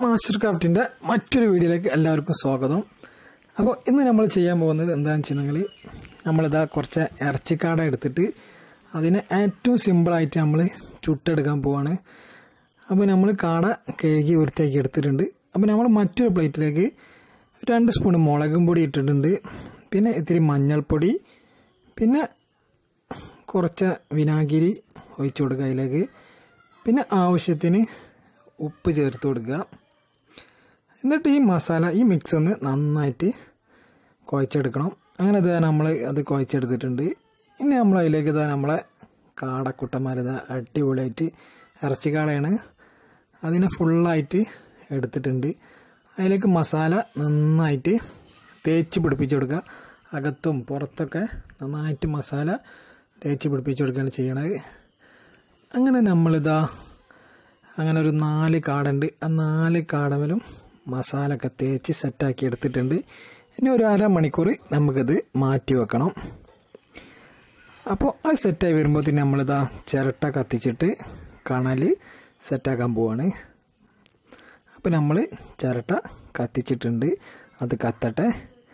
Master ക്രാഫ്റ്റിൻ്റെ മറ്റൊരു വീഡിയോയിലേക്ക് എല്ലാവർക്കും സ്വാഗതം അപ്പോൾ ഇന്ന് നമ്മൾ ചെയ്യാൻ പോകുന്നത് എന്താണെന്ന് വെച്ചിട്ടുണ്ടെങ്കിൽ നമ്മളിതാ കുറച്ച് ഇറച്ചിക്കാട എടുത്തിട്ട് അതിനെ ഏറ്റവും സിമ്പിളായിട്ട് നമ്മൾ ചുട്ടെടുക്കാൻ പോവാണ് അപ്പോൾ നമ്മൾ കാട കഴുകി വൃത്തിയാക്കി എടുത്തിട്ടുണ്ട് അപ്പോൾ നമ്മൾ മറ്റൊരു പ്ലേറ്റിലേക്ക് രണ്ട് സ്പൂൺ മുളകും പൊടി ഇട്ടിട്ടുണ്ട് പിന്നെ ഇത്തിരി മഞ്ഞൾപ്പൊടി പിന്നെ കുറച്ച് വിനാഗിരി ഒഴിച്ചു കൊടുക്കുക അതിലേക്ക് പിന്നെ ആവശ്യത്തിന് ഉപ്പ് ചേർത്ത് കൊടുക്കുക എന്നിട്ട് ഈ മസാല ഈ മിക്സ് ഒന്ന് നന്നായിട്ട് കുഴച്ചെടുക്കണം അങ്ങനെ ഇതാ നമ്മൾ അത് കുഴച്ചെടുത്തിട്ടുണ്ട് ഇനി നമ്മൾ അതിലേക്ക് ഇതാ നമ്മളെ കാടക്കുട്ടന്മാരിതാ അടിപൊളിയായിട്ട് ഇറച്ചിക്കാടയാണ് അതിനെ ഫുള്ളായിട്ട് എടുത്തിട്ടുണ്ട് അതിലേക്ക് മസാല നന്നായിട്ട് തേച്ച് പിടിപ്പിച്ച് കൊടുക്കുക അകത്തും പുറത്തൊക്കെ നന്നായിട്ട് മസാല തേച്ച് പിടിപ്പിച്ച് കൊടുക്കുകയാണ് ചെയ്യണത് അങ്ങനെ നമ്മളിതാ അങ്ങനെ ഒരു നാല് കാടുണ്ട് ആ നാല് കാടമലും മസാല ഒക്കെ തേച്ച് സെറ്റാക്കി എടുത്തിട്ടുണ്ട് ഇനി ഒരു അരമണിക്കൂർ നമുക്കിത് മാറ്റി വെക്കണം അപ്പോൾ അത് സെറ്റായി വരുമ്പോഴത്തേന് നമ്മളിതാ ചിരട്ട കത്തിച്ചിട്ട് കണൽ സെറ്റാക്കാൻ പോവാണ് അപ്പോൾ നമ്മൾ ചിരട്ട കത്തിച്ചിട്ടുണ്ട് അത് കത്തട്ടെ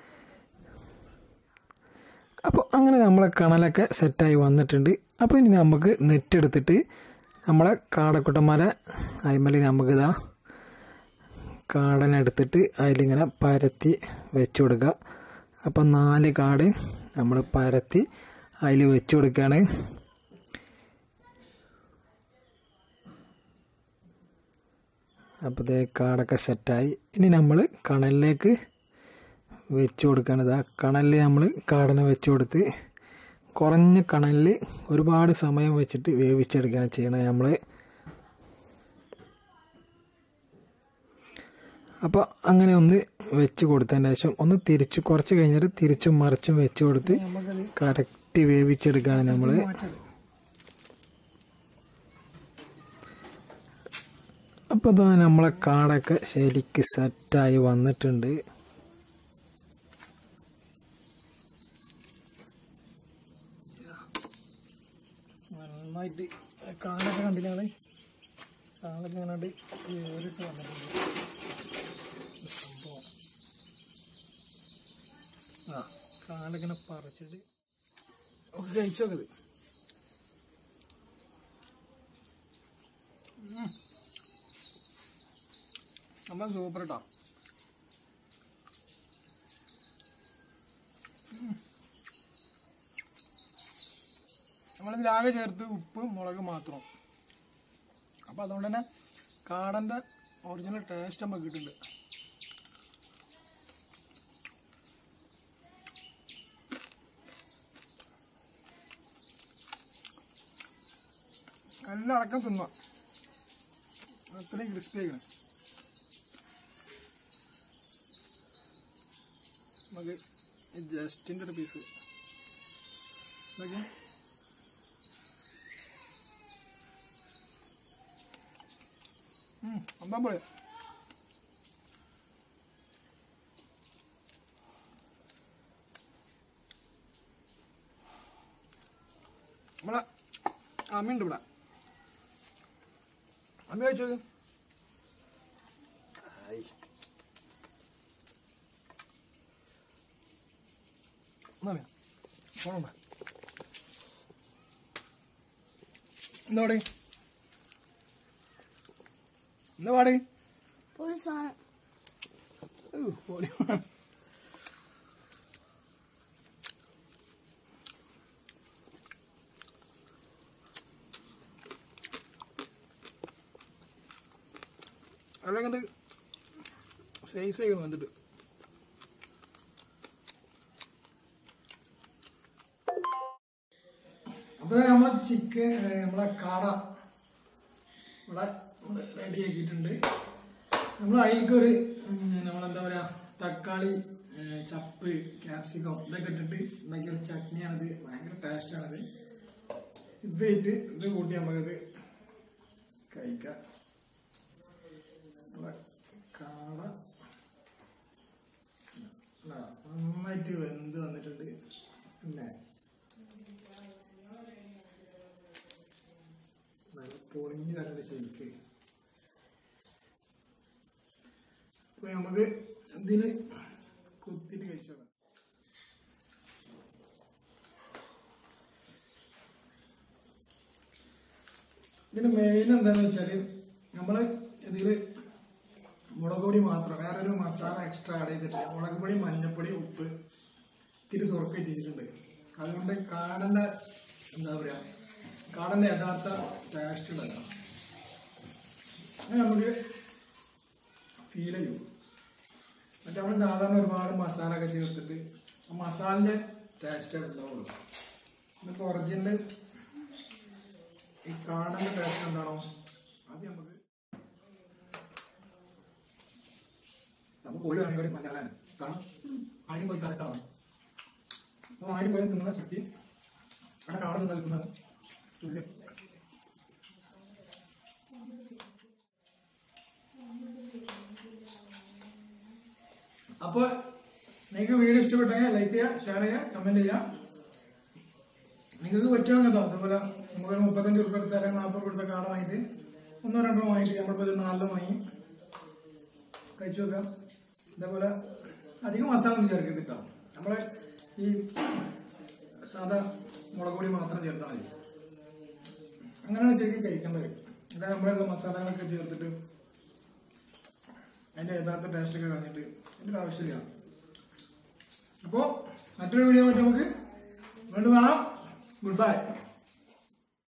അപ്പോൾ അങ്ങനെ നമ്മളെ കണലൊക്കെ സെറ്റായി വന്നിട്ടുണ്ട് അപ്പോൾ ഇനി നമുക്ക് നെറ്റ് എടുത്തിട്ട് നമ്മളെ കാടക്കുട്ടന്മാരെ അയിമല് നമുക്കിതാ കാടനെടുത്തിട്ട് അതിലിങ്ങനെ പരത്തി വെച്ച് കൊടുക്കുക അപ്പം നാല് കാട് നമ്മൾ പരത്തി അതിൽ വെച്ച് കൊടുക്കുകയാണ് അപ്പോൾ ഇതേ കാടൊക്കെ സെറ്റായി ഇനി നമ്മൾ കണലിലേക്ക് വെച്ച് കൊടുക്കുകയാണ് ഇതാ കണലിൽ നമ്മൾ കാടനെ വെച്ച് കൊടുത്ത് കുറഞ്ഞ കണലിൽ ഒരുപാട് സമയം വെച്ചിട്ട് വേവിച്ചെടുക്കുകയാണ് ചെയ്യണത് നമ്മൾ അപ്പോൾ അങ്ങനെ ഒന്ന് വെച്ച് കൊടുത്തതിന് ശേഷം ഒന്ന് തിരിച്ച് കുറച്ച് കഴിഞ്ഞിട്ട് തിരിച്ചും മറിച്ചും വെച്ച് കൊടുത്ത് കറക്റ്റ് വേവിച്ചെടുക്കുകയാണ് നമ്മൾ അപ്പോൾ ഇതാ നമ്മളെ കാടൊക്കെ ശരിക്ക് സെറ്റായി വന്നിട്ടുണ്ട് നന്നായിട്ട് കാലൊക്കെ കണ്ടില്ലാണ് കാലൊക്കെ ഇങ്ങനെ ഏറിട്ട് വന്നിട്ടുണ്ട് സംഭവം ആ കാലൊക്കെ ഇങ്ങനെ പറിച്ചിട്ട് ഒക്കെ കഴിച്ചു നോക്കത് നമ്മൾ സൂപ്പർ കേട്ടോ നമ്മളിതിലാകെ ചേർത്ത് ഉപ്പ് മുളക് മാത്രം അപ്പോൾ അതുകൊണ്ട് തന്നെ കാടൻ്റെ ഒറിജിനൽ ടേസ്റ്റ് നമുക്ക് കിട്ടുന്നുണ്ട് കല്ലടക്കം തിന്ന അത്രയും ക്രിസ്പി ആയിക്കണം നമുക്ക് ജസ്റ്റിൻ്റെ ഒരു പീസ് ഇതൊക്കെ അമ്പാൻ പോലെ നമ്മളെ അമ്മയുണ്ട് ഇവിടെ അമ്മ കഴിച്ചത് പോണോ എന്താ പറയും എന്താ പാട് ഒരു സാധനം ഓ, പൊടി. എല്ലാം കണ്ട് സൈസ് ആയിക്കണം വന്നിട്ട് അപ്പൊ നമ്മളെ ചിക്കൻ നമ്മളെ കാട ഇവിടെ റെഡി ആക്കിയിട്ടുണ്ട് നമ്മൾ അതിലേക്കൊരു നമ്മളെന്താ പറയാ തക്കാളി ഏ, ചപ്പ് ക്യാപ്സിക്കം ഇതൊക്കെ ഇട്ടിട്ട് ഉണ്ടാക്കിയ ഒരു ചട്നിയാണിത് ഭയങ്കര ടേസ്റ്റാണിത് ഇത് ഇട്ട് ഇത് കൂട്ടി നമുക്കത് കഴിക്കാം നമ്മളെ കാട ആ, നന്നായിട്ട് വെന്ത് വന്നിട്ടുണ്ട് പിന്നെ നല്ല പൊളിഞ്ഞ് കണ്ടിട്ട് ശരിക്ക് നമുക്ക് ഇതിന് കുത്തിട്ട് കഴിച്ചു നോക്കാം ഇതിന് മെയിൻ എന്താന്ന് വെച്ചാല് നമ്മള് ഇതില് മുളക് പൊടി മാത്രം വേറെ ഒരു മസാല എക്സ്ട്രാ ആഡ് ചെയ്തിട്ടില്ല മുളക് പൊടി മഞ്ഞപ്പൊടി ഉപ്പ് ഇത്തിരി സുറക്ക ഇട്ടിട്ടുണ്ട് അതുകൊണ്ട് കാടന്റെ എന്താ പറയാ കാടന്റെ യഥാർത്ഥ ടേസ്റ്റ് ഉണ്ടാക്കാം അങ്ങനെ നമുക്ക് ഫീൽ ചെയ്യും മറ്റേ നമ്മൾ സാധാരണ ഒരുപാട് മസാല ഒക്കെ ചേർത്തിട്ട് ആ മസാലിന്റെ ടേസ്റ്റ് ഉണ്ടാവുള്ളൂ ഇതിപ്പോ ഒറിജിനൽ ഈ കാടന്റെ ടേസ്റ്റ് എന്താണോ അത് നമുക്ക് നമുക്ക് കോഴി വേണമെങ്കിൽ ഇവിടെ മലയാളം കാണാം ആരും പോയി കറക്റ്റാണ് അപ്പോൾ ആരും പോയി തിന്നുന്ന ശക്തി അവിടെ കാട് നിന്ന് നിൽക്കുന്നത് തുല്യം അപ്പോൾ നിങ്ങൾക്ക് വീഡിയോ ഇഷ്ടപ്പെട്ടെങ്കിൽ ലൈക്ക് ചെയ്യുക ഷെയർ ചെയ്യുക കമന്റ് ചെയ്യുക നിങ്ങൾക്ക് പറ്റുകയാണെങ്കിൽ കേട്ടോ അതുപോലെ നമുക്കൊരു മുപ്പത്തഞ്ച് റുപ്യ എടുത്ത അല്ലെങ്കിൽ നാൽപ്പത് കൊടുത്ത കാർഡ് വാങ്ങിയിട്ട് ഒന്നോ രണ്ടോ വാങ്ങിയിട്ട് നമ്മളിപ്പോൾ ഇത് നാലിലോ വാങ്ങി കഴിച്ചു നോക്കാം ഇതേപോലെ അധികം മസാല ഒന്നും ചേർക്കരുത് കേട്ടോ നമ്മളെ ഈ സാധാ മുളക് പൊടി മാത്രം ചേർത്താൽ മതി അങ്ങനെയാണ് ശരിക്കും കഴിക്കേണ്ടത് ഇവിടെ നമ്മളുള്ള മസാലകളൊക്കെ ചേർത്തിട്ട് അതിന്റെ യഥാർത്ഥ ടേസ്റ്റ് ഒക്കെ കളഞ്ഞിട്ട് അതിന്റെ ഒരു ആവശ്യമില്ല അപ്പോ മറ്റൊരു വീഡിയോ ആയിട്ട് നമുക്ക് വീണ്ടും കാണാം ഗുഡ് ബൈ